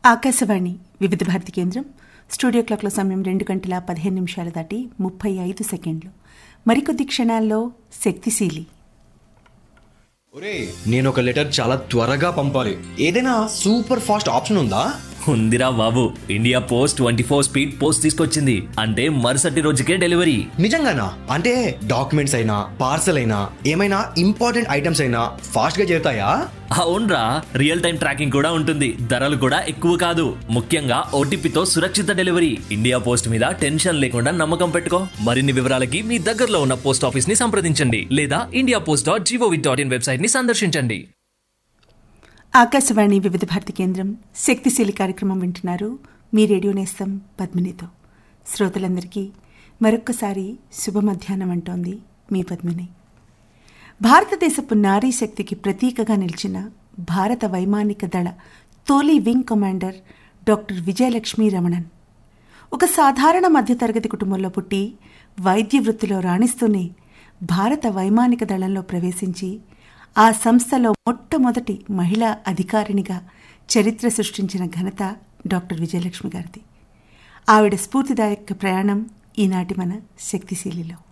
ఆకాశవాణి వివిధ భారతి కేంద్రం స్టూడియో క్లాక్ల సమయం రెండు గంటల పదిహేను నిమిషాలు దాటి ముప్పై ఐదు సెకండ్లు మరికొద్ది క్షణాల్లో శక్తిశీలి ఒరే నేను ఒక లెటర్ చాలా త్వరగా పంపాలి ఏదైనా సూపర్ ఫాస్ట్ ఆప్షన్ ఉందా ఉందిరా బాబు India post twenty four speed post తీసుకొచ్చింది అంటే మరుసటి రోజుకే డెలివరీ నిజంగానా అంటే డాక్యుమెంట్స్ అయినా పార్సల్ అయినా ఏమైనా ఇంపార్టెంట్ ఐటమ్స్ అయినా ఫాస్ట్ గా చేరుతాయా అవునరా రియల్ టైం ట్రాకింగ్ కూడా ఉంటుంది ధరలు కూడా ఎక్కువ కాదు ముఖ్యంగా ఓటీపీతో సురక్షిత డెలివరీ ఇండియా పోస్ట్ మీద టెన్షన్ లేకుండా నమ్మకం పెట్టుకో మరిన్ని వివరాలకి మీ దగ్గరలో ఉన్న పోస్ట్ ఆఫీస్ ని సంప్రదించండి లేదా India post dot GOV dot in website ని సందర్శించండి ఆకాశవాణి వివిధ భారతి కేంద్రం శక్తిశీలి కార్యక్రమం వింటున్నారు మీ రేడియో నేస్తం పద్మినితో శ్రోతలందరికీ మరొక్కసారి శుభ మధ్యాహ్నం అంటోంది మీ పద్మిని భారతదేశపు నారీ శక్తికి ప్రతీకగా నిలిచిన భారత వైమానిక దళ తొలి wing commander doctor Vijayalakshmi Ramanan ఒక సాధారణ మధ్యతరగతి కుటుంబంలో పుట్టి వైద్య వృత్తిలో రాణిస్తూనే భారత వైమానిక దళంలో ప్రవేశించి ఆ సంస్థలో మొట్టమొదటి మహిళా అధికారినిగా చరిత్ర సృష్టించిన ఘనత డాక్టర్ విజయలక్ష్మి గారిది ఆవిడ స్ఫూర్తిదాయక ప్రయాణం ఈనాటి మన శక్తిశీలిలో